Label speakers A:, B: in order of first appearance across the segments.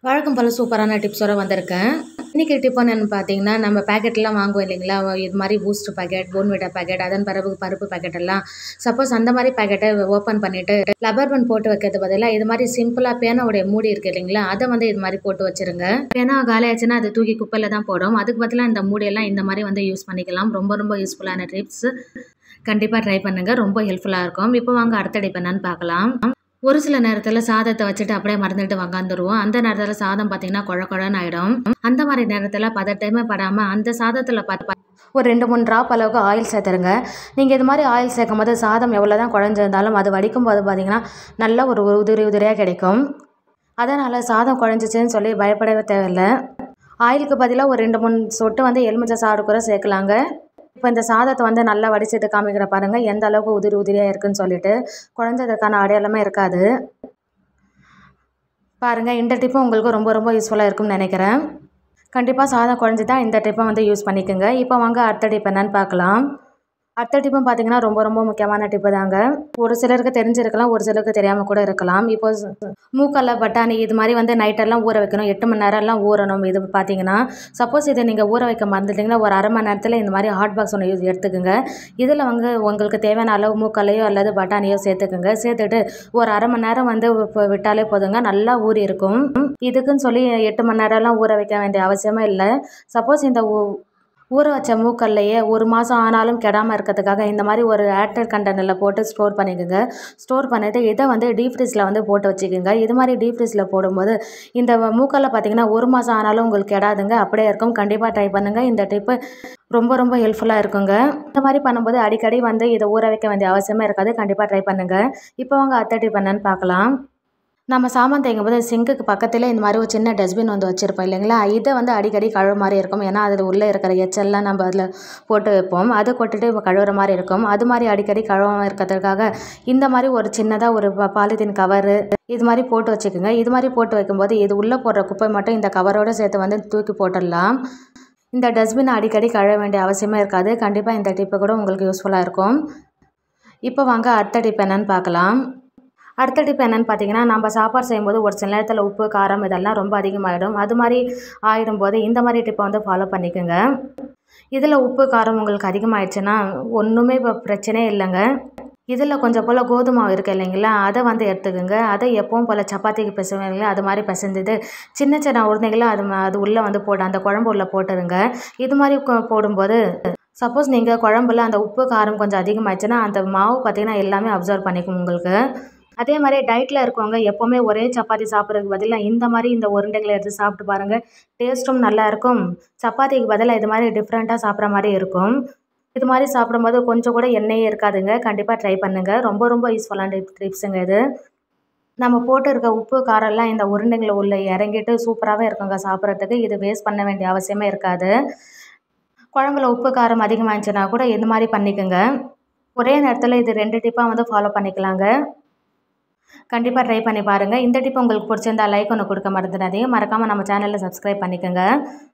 A: வழக்கம் போல் சூப்பரான டிப்ஸோட வந்திருக்கேன் இன்றைக்கி டிப் என்னென்னு பார்த்தீங்கன்னா நம்ம பேக்கெட்லாம் வாங்குவோம் இல்லைங்களா இது மாதிரி பூஸ்ட் பாக்கெட் போன்விட்டா பாக்கெட் அதன் பிறகு பருப்பு பாக்கெட் எல்லாம் சப்போஸ் அந்த மாதிரி பாக்கெட்டை ஓப்பன் பண்ணிவிட்டு லப்பர் பன் போட்டு வைக்கிறது பதிலாக இது மாதிரி சிம்பிளாக பேனாவுடைய மூடி இருக்குது இல்லைங்களா அதை வந்து இது மாதிரி போட்டு வச்சுருங்க பேனா காலி ஆச்சுன்னா அது தூக்கி குப்பையில் தான் போடும் அதுக்கு பதிலாக இந்த மூடியெல்லாம் இந்த மாதிரி வந்து யூஸ் பண்ணிக்கலாம் ரொம்ப ரொம்ப யூஸ்ஃபுல்லான டிப்ஸ் கண்டிப்பாக ட்ரை பண்ணுங்கள் ரொம்ப ஹெல்ப்ஃபுல்லாக இருக்கும் இப்போ வாங்க அடுத்த டிப் என்னன்னு பார்க்கலாம் ஒரு சில நேரத்தில் சாதத்தை வச்சுட்டு அப்படியே மறந்துட்டு உக்காந்துருவோம் அந்த நேரத்தில் சாதம் பார்த்தீங்கன்னா குழ குழன்னு ஆகிடும் அந்த மாதிரி நேரத்தில் பதட்டமே படாமல் அந்த சாதத்தில் பார்த்து ஒரு ரெண்டு மூணு ட்ராப் அளவுக்கு ஆயில் சேர்த்துருங்க நீங்கள் இது மாதிரி ஆயில் சேர்க்கும் போது சாதம் எவ்வளோ தான் குழஞ்சிருந்தாலும் அது வடிக்கும் போது பார்த்தீங்கன்னா நல்ல ஒரு உதிரி உதிரியாக கிடைக்கும் அதனால் சாதம் குழஞ்சிச்சின்னு சொல்லி பயப்படவே தேவையில்லை ஆயிலுக்கு பதிலாக ஒரு ரெண்டு மூணு சொட்டு வந்து எலுமிச்சை சாறு கூட சேர்க்கலாங்க இப்போ இந்த சாதத்தை வந்து நல்லா வடிச்சிட்டு காமிக்கிற பாருங்கள் எந்த அளவுக்கு உதிரி உதிரியாக இருக்குன்னு சொல்லிட்டு குழஞ்சதுக்கான அடையாளமே இருக்காது பாருங்கள் இந்த டிப்பும் உங்களுக்கு ரொம்ப ரொம்ப யூஸ்ஃபுல்லாக இருக்கும்னு நினைக்கிறேன் கண்டிப்பாக சாதம் குழஞ்சி தான் இந்த டிப்பை வந்து யூஸ் பண்ணிக்கோங்க இப்போ வாங்க அடுத்த டிப் என்னன்னு பார்க்கலாம் அடுத்த டிப்பும் பார்த்தீங்கன்னா ரொம்ப ரொம்ப முக்கியமான டிப்பு தாங்க ஒரு சிலருக்கு தெரிஞ்சிருக்கலாம் ஒரு சிலருக்கு தெரியாமல் கூட இருக்கலாம் இப்போ மூக்கல்ல பட்டாணி இது மாதிரி வந்து நைட்டெல்லாம் ஊற வைக்கணும் எட்டு மணி நேரம்லாம் ஊறணும் இது பார்த்தீங்கன்னா சப்போஸ் இதை நீங்கள் ஊற வைக்க மறந்துட்டிங்கன்னா ஒரு அரை மணி நேரத்தில் இந்த மாதிரி ஹாட் பாக்ஸ் ஒன்று யூஸ் எடுத்துக்கோங்க இதில் வந்து உங்களுக்கு தேவையான அளவு மூக்கல்லையோ அல்லது பட்டாணியோ சேர்த்துக்குங்க சேர்த்துட்டு ஒரு அரை மணி நேரம் வந்து இப்போ விட்டாலே போதுங்க நல்லா ஊறி இருக்கும் இதுக்குன்னு சொல்லி எட்டு மணி நேரம்லாம் ஊற வைக்க வேண்டிய அவசியமே இல்லை சப்போஸ் இந்த ஊ- ஊற வச்ச மூக்கல்லையே ஒரு மாதம் ஆனாலும் கெடாமல் இருக்கிறதுக்காக இந்த மாதிரி ஒரு ஏர்டெல் கண்டெய்னரில் போட்டு ஸ்டோர் பண்ணிக்கோங்க ஸ்டோர் பண்ணிவிட்டு இதை வந்து டீப் ஃப்ரிட்ஜில் வந்து போட்டு வச்சுக்கோங்க இது மாதிரி டீப் ஃப்ரிட்ஜில் போடும்போது இந்த மூக்கல்ல பார்த்தீங்கன்னா ஒரு மாதம் ஆனாலும் உங்களுக்கு கெடாதுங்க அப்படியே இருக்கும் கண்டிப்பாக ட்ரை பண்ணுங்கள் இந்த டிப்பு ரொம்ப ரொம்ப ஹெல்ப்ஃபுல்லாக இருக்குங்க இந்த மாதிரி பண்ணும்போது அடிக்கடி வந்து இதை ஊற வைக்க வேண்டிய அவசியமே இருக்காது கண்டிப்பாக ட்ரை பண்ணுங்கள் இப்போ அவங்க அத்தை டிப் என்னன்னு பார்க்கலாம் நம்ம சாமான் தேய்க்கும் போது சிங்குக்கு பக்கத்தில் இந்த மாதிரி ஒரு சின்ன டஸ்ட்பின் வந்து வச்சுருப்போம் இல்லைங்களா இதை வந்து அடிக்கடி கழுவு மாதிரி இருக்கும் ஏன்னா அதில் உள்ளே இருக்கிற எச்சல்லாம் நம்ம அதில் போட்டு வைப்போம் அதை கொட்டிட்டு இப்போ கழுவுற மாதிரி இருக்கும் அது மாதிரி அடிக்கடி கழுவாமல் இருக்கிறதுக்காக இந்த மாதிரி ஒரு சின்னதாக ஒரு ப- பாலித்தீன் கவரு இது மாதிரி போட்டு வச்சுக்கோங்க இது மாதிரி போட்டு வைக்கும்போது இது உள்ளே போடுற குப்பை மட்டும் இந்த கவரோடு சேர்த்து வந்து தூக்கி போட்டுடலாம் இந்த டஸ்ட்பினை அடிக்கடி கழுவ வேண்டிய அவசியமே இருக்காது கண்டிப்பாக இந்த டிப்பு கூட உங்களுக்கு யூஸ்ஃபுல்லாக இருக்கும் இப்போ வாங்க அடுத்த டிப் என்னன்னு பார்க்கலாம் அடுத்த டிப் என்னன்னு பார்த்தீங்கன்னா நம்ம சாப்பாடு செய்யும்போது ஒரு சில நேரத்தில் உப்பு காரம் இதெல்லாம் ரொம்ப அதிகமாகிடும் அது மாதிரி ஆயிடும்போது இந்த மாதிரி டிப்பை வந்து ஃபாலோ பண்ணிக்கோங்க இதில் உப்பு காரம் உங்களுக்கு அதிகமாகிடுச்சுன்னா ஒன்றுமே இப்போ பிரச்சனையே இல்லைங்க இதில் கொஞ்சம் போல் கோதுமை மாவு இருக்குது இல்லைங்களா அதை வந்து எடுத்துக்கோங்க அதை எப்பவும் போல் சப்பாத்திக்கு பிசைவோம் இல்லைங்களா அது மாதிரி பிசைஞ்சது சின்ன சின்ன உருண்டைகளை அது ம- அது உள்ளே வந்து போட்டு அந்த குழம்பு உள்ளே போட்டுருங்க இது மாதிரி கொ- போடும்போது சப்போஸ் நீங்கள் குழம்புல அந்த உப்பு காரம் கொஞ்சம் அதிகமாகிடுச்சுன்னா அந்த மாவு பார்த்தீங்கன்னா எல்லாமே அப்சர்வ் பண்ணிக்கும் உங்களுக்கு அதே மாதிரி டயட்டில் இருக்கவங்க எப்போவுமே ஒரே சப்பாத்தி சாப்பிட்றதுக்கு பதிலாக இந்த மாதிரி இந்த உருண்டைகளை எடுத்து சாப்பிட்டு பாருங்கள் டேஸ்ட்டும் நல்லா இருக்கும் சப்பாத்திக்கு பதிலாக இது மாதிரி டிஃப்ரெண்ட்டாக சாப்பிட்ற மாதிரி இருக்கும் இது மாதிரி சாப்பிடும்போது கொஞ்சம் கூட எண்ணெயே இருக்காதுங்க கண்டிப்பாக ட்ரை பண்ணுங்கள் ரொம்ப ரொம்ப யூஸ்ஃபுல்லான டிப் டிப்ஸுங்க இது நம்ம போட்டு இருக்க உப்பு காரம்லாம் இந்த உருண்டைங்களை உள்ள இறங்கிட்டு சூப்பராகவே இருக்குங்க சாப்பிட்றதுக்கு இது வேஸ்ட் பண்ண வேண்டிய அவசியமே இருக்காது குழம்புல உப்பு காரம் அதிகமாகிடுச்சுன்னா கூட இந்த மாதிரி பண்ணிக்கோங்க ஒரே நேரத்தில் இது ரெண்டு டிப்பாக வந்து ஃபாலோ பண்ணிக்கலாங்க கண்டிப்பாக ட்ரை பண்ணி பாருங்கள் இந்த டிப் உங்களுக்கு பிடிச்சிருந்தா லைக் ஒன்று கொடுக்க மறந்துடாதீங்க மறக்காமல் நம்ம சேனலில் சப்ஸ்கிரைப் பண்ணிக்கோங்க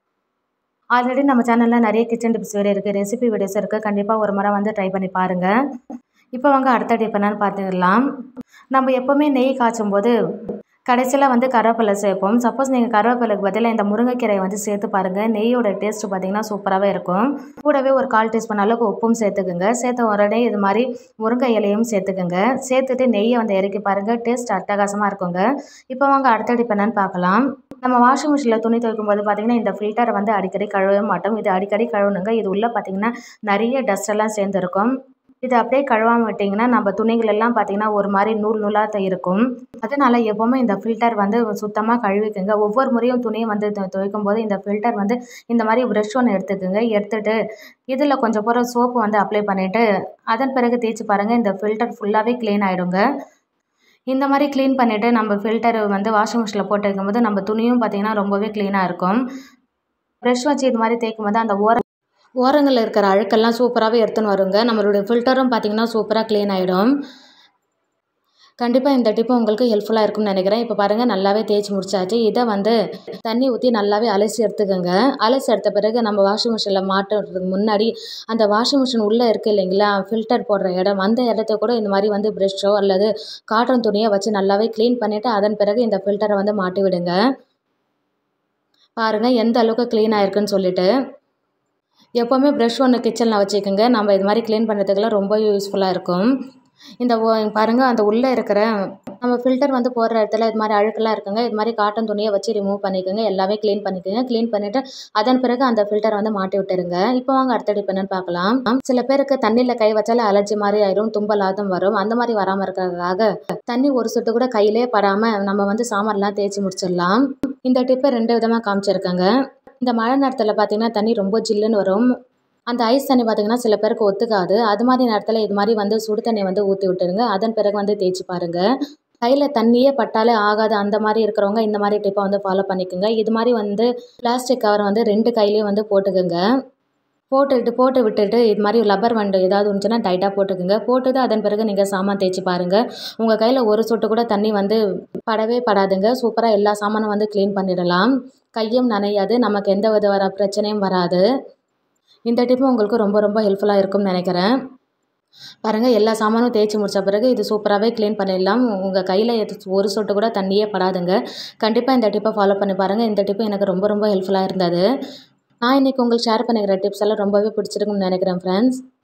A: ஆல்ரெடி நம்ம சேனலில் நிறைய கிச்சன் டிப்ஸ் வீடியோ இருக்குது ரெசிபி வீடியோஸ் இருக்குது கண்டிப்பாக ஒரு முறை வந்து ட்ரை பண்ணி பாருங்கள் இப்போ வாங்க அடுத்த டிப் என்னன்னு பார்த்துக்கலாம் நம்ம எப்போவுமே நெய் காய்ச்சும் போது கடைசியில் வந்து கருவேப்பிலை சேர்ப்போம் சப்போஸ் நீங்கள் கருவேப்பிலைக்கு பதிலாக இந்த முருங்கைக்கீரையை வந்து சேர்த்து பாருங்கள் நெய்யோட டேஸ்ட் பார்த்தீங்கன்னா சூப்பராகவே இருக்கும் கூடவே ஒரு கால் டீஸ்பூன் அளவுக்கு உப்பும் சேர்த்துக்குங்க சேர்த்த உடனே இது மாதிரி முருங்கை இலையும் சேர்த்துக்குங்க சேர்த்துட்டு நெய்யை வந்து இறக்கி பாருங்கள் டேஸ்ட் அட்டகாசமாக இருக்குங்க இப்போ வாங்க அடுத்த டிப் என்னன்னு பார்க்கலாம் நம்ம வாஷிங் மிஷினில் துணி துவைக்கும் போது பார்த்தீங்கன்னா இந்த ஃபில்டரை வந்து அடிக்கடி கழுவவே மாட்டோம் இது அடிக்கடி கழுவணுங்க இது உள்ளே பார்த்தீங்கன்னா நிறைய டஸ்ட் எல்லாம் சேர்ந்துருக்கும் இது அப்படியே கழுவாம விட்டிங்கன்னா நம்ம துணிகள் எல்லாம் பார்த்தீங்கன்னா ஒரு மாதிரி நூல் நூலாக இருக்கும் அதனால எப்போவுமே இந்த ஃபில்டர் வந்து சுத்தமாக கழுவிக்குங்க ஒவ்வொரு முறையும் துணியை வந்து து- துவைக்கும் போது இந்த ஃபில்டர் வந்து இந்த மாதிரி ப்ரஷ் ஒன்று எடுத்துக்குங்க எடுத்துட்டு இதில் கொஞ்சம் போகிற சோப்பு வந்து அப்ளை பண்ணிவிட்டு அதன் பிறகு தேய்ச்சி பாருங்கள் இந்த ஃபில்டர் ஃபுல்லாகவே க்ளீன் ஆகிடுங்க இந்த மாதிரி க்ளீன் பண்ணிவிட்டு நம்ம ஃபில்டர் வந்து வாஷிங் மிஷினில் போட்டு வைக்கும்போது நம்ம துணியும் பார்த்திங்கன்னா ரொம்பவே க்ளீனாக இருக்கும் ப்ரஷ் வச்சு இது மாதிரி தேய்க்கும் போது அந்த ஓர ஓரங்களில் இருக்கிற அழுக்கெல்லாம் சூப்பராகவே எடுத்துன்னு வருங்க நம்மளுடைய ஃபில்டரும் பார்த்திங்கன்னா சூப்பராக க்ளீன் ஆகிடும் கண்டிப்பாக இந்த டிப்பு உங்களுக்கு ஹெல்ப்ஃபுல்லாக இருக்கும்னு நினைக்கிறேன் இப்போ பாருங்கள் நல்லாவே தேய்ச்சி முடிச்சாச்சு இதை வந்து தண்ணி ஊற்றி நல்லாவே அலசி எடுத்துக்கோங்க அலசி எடுத்த பிறகு நம்ம வாஷிங் மிஷினில் மாட்டுறதுக்கு முன்னாடி அந்த வாஷிங் மிஷின் உள்ளே இருக்குது இல்லைங்களா ஃபில்டர் போடுற இடம் அந்த இடத்த கூட இந்த மாதிரி வந்து ப்ரெஷ்ஷோ அல்லது காட்டன் துணியை வச்சு நல்லாவே க்ளீன் பண்ணிவிட்டு அதன் பிறகு இந்த ஃபில்டரை வந்து மாட்டி விடுங்க பாருங்கள் எந்த அளவுக்கு க்ளீனாக இருக்குன்னு சொல்லிட்டு எப்போவுமே ப்ரஷ் ஒன்று கிச்சனில் வச்சுக்கோங்க நம்ம இது மாதிரி க்ளீன் பண்ணுறதுக்கெல்லாம் ரொம்ப யூஸ்ஃபுல்லாக இருக்கும் இந்த ஒ- பாருங்க அந்த உள்ளே இருக்கிற நம்ம ஃபில்டர் வந்து போடுற இடத்துல இது மாதிரி அழுக்கெல்லாம் இருக்குங்க இது மாதிரி காட்டன் துணியை வச்சு ரிமூவ் பண்ணிக்கோங்க எல்லாமே க்ளீன் பண்ணிக்கோங்க க்ளீன் பண்ணிவிட்டு அதன் பிறகு அந்த ஃபில்டர் வந்து மாட்டி விட்டுருங்க இப்போ வாங்க அடுத்த டிப் என்னன்னு பார்க்கலாம் சில பேருக்கு தண்ணியில் கை வச்சாலே அலர்ஜி மாதிரி ஆயிரும் தும்பலாதும் வரும் அந்த மாதிரி வராமல் இருக்கிறதுக்காக தண்ணி ஒரு சொட்டு கூட கையிலே படாமல் நம்ம வந்து சாமான்லாம் தேய்ச்சி முடிச்சிடலாம் இந்த டிப்பை ரெண்டு விதமாக காமிச்சிருக்கேங்க இந்த மழை நேரத்தில் பார்த்தீங்கன்னா தண்ணி ரொம்ப ஜில்லுன்னு வரும் அந்த ஐஸ் தண்ணி பார்த்தீங்கன்னா சில பேருக்கு ஒத்துக்காது அது மாதிரி நேரத்தில் இது மாதிரி வந்து சுடு தண்ணி வந்து ஊற்றி விட்டுருங்க அதன் பிறகு வந்து தேய்ச்சி பாருங்க கையில் தண்ணியே பட்டாலே ஆகாது அந்த மாதிரி இருக்கிறவங்க இந்த மாதிரி டிப்பை வந்து ஃபாலோ பண்ணிக்கோங்க இது மாதிரி வந்து பிளாஸ்டிக் கவர் வந்து ரெண்டு கையிலையும் வந்து போட்டுக்கோங்க போட்டுட்டு போட்டு விட்டுட்டு இது மாதிரி லப்பர் வண்டு ஏதாவது இருந்துச்சுன்னா டைட்டாக போட்டுக்கோங்க போட்டுட்டு அதன் பிறகு நீங்கள் சாமான் தேய்ச்சி பாருங்கள் உங்கள் கையில் ஒரு சொட்டு கூட தண்ணி வந்து படவே படாதுங்க சூப்பராக எல்லா சாமானும் வந்து க்ளீன் பண்ணிடலாம் கையும் நனையாது நமக்கு எந்த வித வர பிரச்சனையும் வராது இந்த டிப்பு உங்களுக்கு ரொம்ப ரொம்ப ஹெல்ப்ஃபுல்லாக இருக்கும்னு நினைக்கிறேன் பாருங்கள் எல்லா சாமானும் தேய்ச்சி முடிச்ச பிறகு இது சூப்பராகவே க்ளீன் பண்ணிடலாம் உங்கள் கையில் ஒரு சொட்டு கூட தண்ணியே படாதுங்க கண்டிப்பாக இந்த டிப்பை ஃபாலோ பண்ணி பாருங்கள் இந்த டிப்பு எனக்கு ரொம்ப ரொம்ப ஹெல்ப்ஃபுல்லாக இருந்தது நான் இன்றைக்கி உங்களுக்கு ஷேர் பண்ணிக்கிற டிப்ஸ் எல்லாம் ரொம்பவே பிடிச்சிருக்குன்னு நினைக்கிறேன் ஃப்ரெண்ட்ஸ்